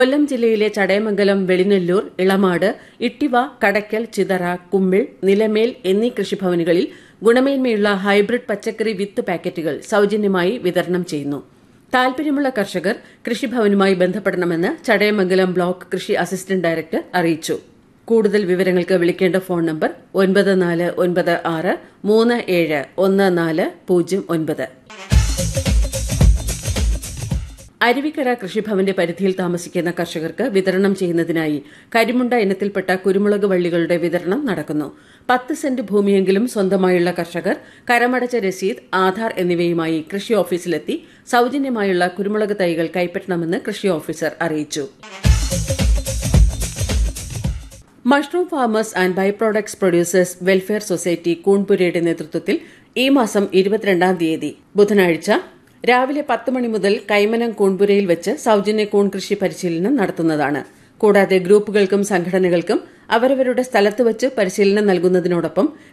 കൊല്ലം ജില്ലയിലെ ചടയമംഗലം വെളിനെല്ലൂർ ഇളമാട് ഇട്ടിവ കടയ്ക്കൽ ചിതറ കുമ്മിൾ നിലമേൽ എന്നീ കൃഷിഭവനുകളിൽ ഗുണമേന്മയുള്ള ഹൈബ്രിഡ് പച്ചക്കറി വിത്ത് പാക്കറ്റുകൾ സൌജന്യമായി വിതരണം ചെയ്യുന്നു താൽപര്യമുള്ള കർഷകർ കൃഷിഭവനുമായി ബന്ധപ്പെടണമെന്ന് ചടയമംഗലം ബ്ലോക്ക് കൃഷി അസിസ്റ്റന്റ് ഡയറക്ടർ അറിയിച്ചു കൂടുതൽ വിവരങ്ങൾക്ക് വിളിക്കേണ്ട ഫോൺ നമ്പർ ഒൻപത് നാല് ഒൻപത് ആറ് മൂന്ന് ഏഴ് ഒന്ന് നാല് പൂജ്യം ഒൻപത് അരുവിക്കര കൃഷിഭവന്റെ പരിധിയിൽ താമസിക്കുന്ന കർഷകർക്ക് വിതരണം ചെയ്യുന്നതിനായി കരിമുണ്ട ഇനത്തിൽപ്പെട്ട കുരുമുളക് വള്ളികളുടെ വിതരണം നടക്കുന്നു പത്ത് സെന്റ് ഭൂമിയെങ്കിലും സ്വന്തമായുള്ള കർഷകർ കരമടച്ച രസീത് ആധാർ എന്നിവയുമായി കൃഷി ഓഫീസിലെത്തി സൌജന്യമായുള്ള കുരുമുളക് തൈകൾ കൈപ്പറ്റണമെന്ന് കൃഷി ഓഫീസർ അറിയിച്ചു mushroom farmers and byproducts producers welfare society കൂൺപുരയുടെ നേതൃത്വത്തിൽ ഈ മാസം ഇരുപത്തിരണ്ടാം തീയതി ബുധനാഴ്ച രാവിലെ പത്ത് മണി മുതൽ കൈമനം കൂൺപുരയിൽ വെച്ച് സൌജന്യ കൂൺ കൃഷി പരിശീലനം നടത്തുന്നതാണ് കൂടാതെ ഗ്രൂപ്പുകൾക്കും സംഘടനകൾക്കും അവരവരുടെ സ്ഥലത്ത് വെച്ച് പരിശീലനം നൽകുന്നതിനോടൊപ്പം